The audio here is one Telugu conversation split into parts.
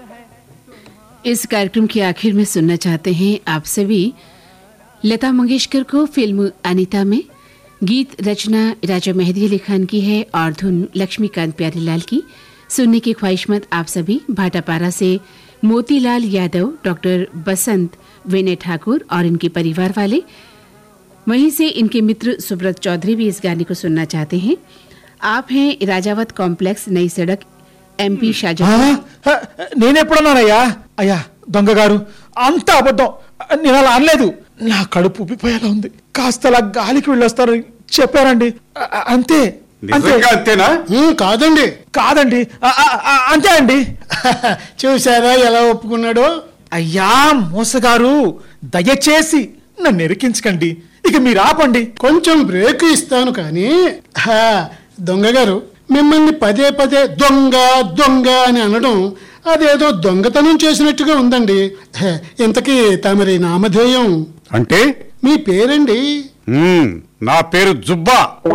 इस कार्यक्रम के आखिर में सुनना चाहते हैं आप सभी लता मंगेशकर को फिल्म अनीता में गीत रचना राजा मेहदी अली खान की है और धुन लक्ष्मीकांत प्यारीलाल की सुनने की ख्वाहिशमंद आप सभी भाटापारा से मोतीलाल यादव डॉक्टर बसंत विनय ठाकुर और इनके परिवार वाले वहीं से इनके मित्र सुब्रत चौधरी भी इस गाने को सुनना चाहते हैं आप हैं राजावत कॉम्प्लेक्स नई सड़क एमपी ఆ, शाहजहां ఆ, నేనెప్పుడన్నానయ్యా అయ్యా దొంగ గారు అంత అబద్ధం నేను అలా అనలేదు నా కడుపు ఉబ్బిపోయేలా ఉంది కాస్త అలా గాలికి వెళ్ళొస్తారని చెప్పారండి ఆ, ఆ, అంతే అంతే నిజంగా అంతేనా ఉమ్, కాదండి కాదండి ఆ, ఆ, ఆ, అంతే అండి చూసారా ఎలా ఒప్పుకున్నాడో అయ్యా మోసగారు దయచేసి నన్ను ఎరికించకండి ఇక మీరు ఆపండి కొంచెం బ్రేక్ ఇస్తాను కానీ హా, దొంగ గారు మిమ్మల్ని పదే పదే దొంగ దొంగ అని అనడం అదేదో దొంగతనం చేసినట్టుగా ఉందండి హే, ఇంతకీ తమరి నామధేయం అంటే మీ పేరండి మ్మ్, నా పేరు జుబ్బా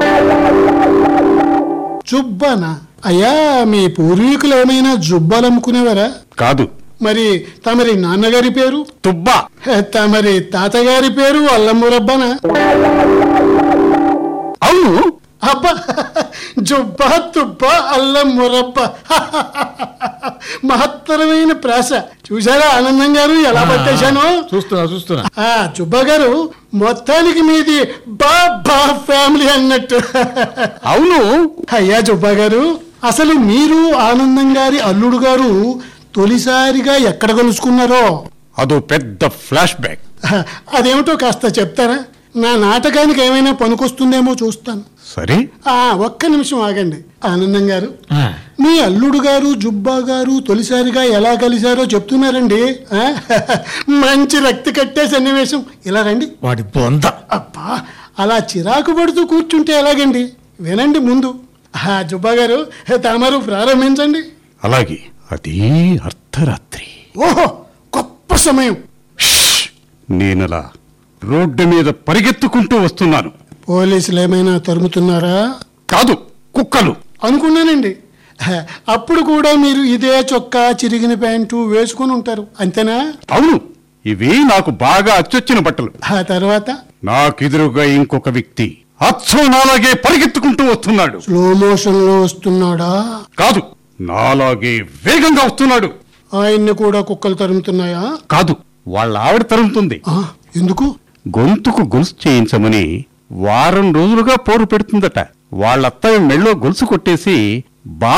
జుబ్బానా అయ్యా మీ పూర్వీకులు ఏమైనా జుబ్బాలు అమ్ముకునేవారా కాదు మరి తమరి నాన్నగారి పేరు తుబ్బా హే, తమరి తాతగారి పేరు అల్లమురబ్బనా అవును అబ్బా జుబ్బా తుబ్బా అల్లం మురబ్బ మహత్తరమైన ప్రాస చూసారా ఆనందం గారు ఎలా పట్టేశాను చూస్తున్నా చూస్తున్నా ఆ జుబ్బా గారు మొత్తానికి మీది బా బా ఫ్యామిలీ అన్నట్టు అవును అయ్యా జుబ్బా గారు అసలు మీరు ఆనందం గారి అల్లుడు గారు తొలిసారిగా ఎక్కడ కలుసుకున్నారో అదో పెద్ద ఫ్లాష్ బ్యాక్ అదేమిటో కాస్త చెప్తారా నా నాటకానికి ఏమైనా పనికొస్తుందేమో చూస్తాను సరే ఆ ఒక్క నిమిషం ఆగండి ఆనందం గారు మీ అల్లుడు గారు జుబ్బా గారు తొలిసారిగా ఎలా కలిశారో చెప్తున్నారండి ఆ? మంచి రక్తి కట్టే సన్నివేశం ఇలా రండి వాడి బొంద అబ్బా అలా చిరాకు పడుతూ కూర్చుంటే ఎలాగండి వినండి ముందు ఆ జుబ్బా గారు తమరు ప్రారంభించండి అలాగే అది అర్ధరాత్రి ఓహో గొప్ప సమయం నేనలా రోడ్డు మీద పరిగెత్తుకుంటూ వస్తున్నాను పోలీసులు ఏమైనా తరుముతున్నారా కాదు కుక్కలు అనుకున్నానండి హ, అప్పుడు కూడా మీరు ఇదే చొక్కా చిరిగిన ప్యాంటు వేసుకుని ఉంటారు అంతేనా అవును ఇవి నాకు బాగా అచ్చొచ్చిన బట్టలు ఆ తర్వాత నాకెదురుగా ఇంకొక వ్యక్తి అచ్చం నాలాగే పరిగెత్తుకుంటూ వస్తున్నాడు స్లో మోషన్ లో వస్తున్నాడా కాదు నాలాగే వేగంగా వస్తున్నాడు ఆయన్ని కూడా కుక్కలు తరుముతున్నాయా కాదు వాళ్ళ ఆవిడ తరుముతుంది ఆ, ఎందుకు గొంతుకు గొలుసు చేయించమని వారం రోజులుగా పోరు పెడుతుందట వాళ్ళ అత్తయ్య మెళ్ళో గొలుసు కొట్టేసి బా